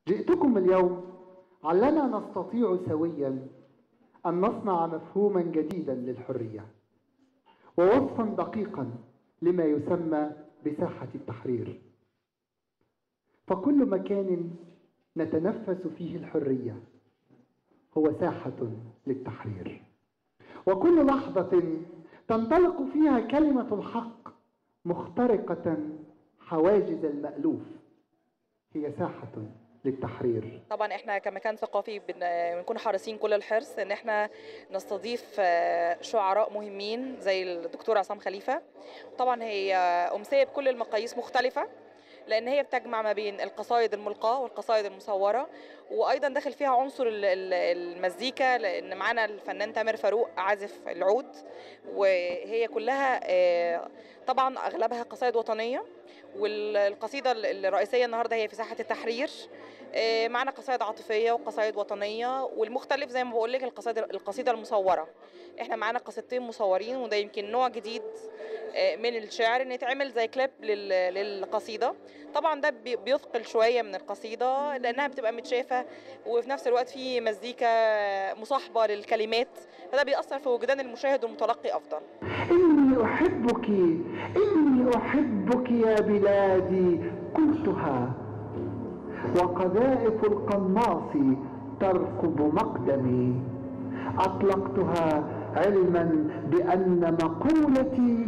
جئتكم اليوم علنا نستطيع سويا أن نصنع مفهوما جديدا للحرية ووصفا دقيقا لما يسمى بساحة التحرير فكل مكان نتنفس فيه الحرية هو ساحة للتحرير وكل لحظة تنطلق فيها كلمة الحق مخترقة حواجز المألوف هي ساحة للتحرير طبعا احنا كمكان ثقافي بن- بنكون حريصين كل الحرص ان احنا نستضيف آه، شعراء مهمين زي الدكتور عصام خليفه طبعا هي امسيه بكل المقاييس مختلفه لان هي بتجمع ما بين القصائد الملقاه والقصائد المصوره وايضا داخل فيها عنصر ال- ال- المزيكا لان معانا الفنان تامر فاروق عازف العود وهي كلها آه، طبعا اغلبها قصائد وطنيه والقصيده الرئيسيه النهارده هي في ساحه التحرير آه، معنا قصائد عاطفيه وقصائد وطنيه والمختلف زي ما بقول لك القصائد القصيده المصوره احنا معانا قصيدتين مصورين وده يمكن نوع جديد آه، من الشعر ان يتعمل زي كليب لل- للقصيده طبعا ده بي- بيثقل شويه من القصيده لانها بتبقى متشافه وفي نفس الوقت في مزيكا مصاحبه للكلمات فده بيأثر في وجدان المشاهد والمتلقي افضل إني أحبك إني أحبك يا بلادي قلتها وقذائف القناص ترقب مقدمي أطلقتها علما بأن مقولتي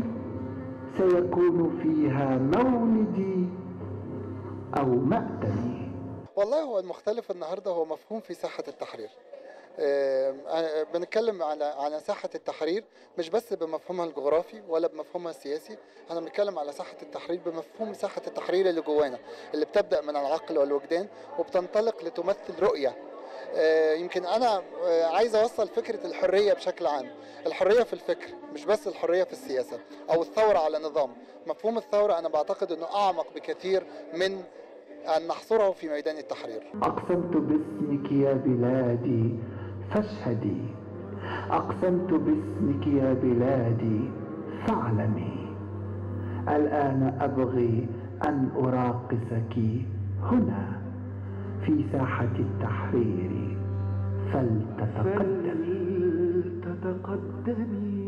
سيكون فيها مولدي أو مأتمي والله هو المختلف النهارده هو مفهوم في ساحة التحرير. آه، آه، بنتكلم على على ساحة التحرير مش بس بمفهومها الجغرافي ولا بمفهومها السياسي، احنا بنتكلم على ساحة التحرير بمفهوم ساحة التحرير اللي جوانا، اللي بتبدأ من العقل والوجدان وبتنطلق لتمثل رؤية. آه، يمكن انا آه، عايز اوصل فكرة الحرية بشكل عام، الحرية في الفكر مش بس الحرية في السياسة أو الثورة على نظام، مفهوم الثورة أنا بعتقد إنه أعمق بكثير من أن نحصره في ميدان التحرير أقسمت باسمك يا بلادي فاشهدي أقسمت باسمك يا بلادي فاعلمي الآن أبغي أن أراقصك هنا في ساحة التحرير فلتتقدمي فلتتقدمي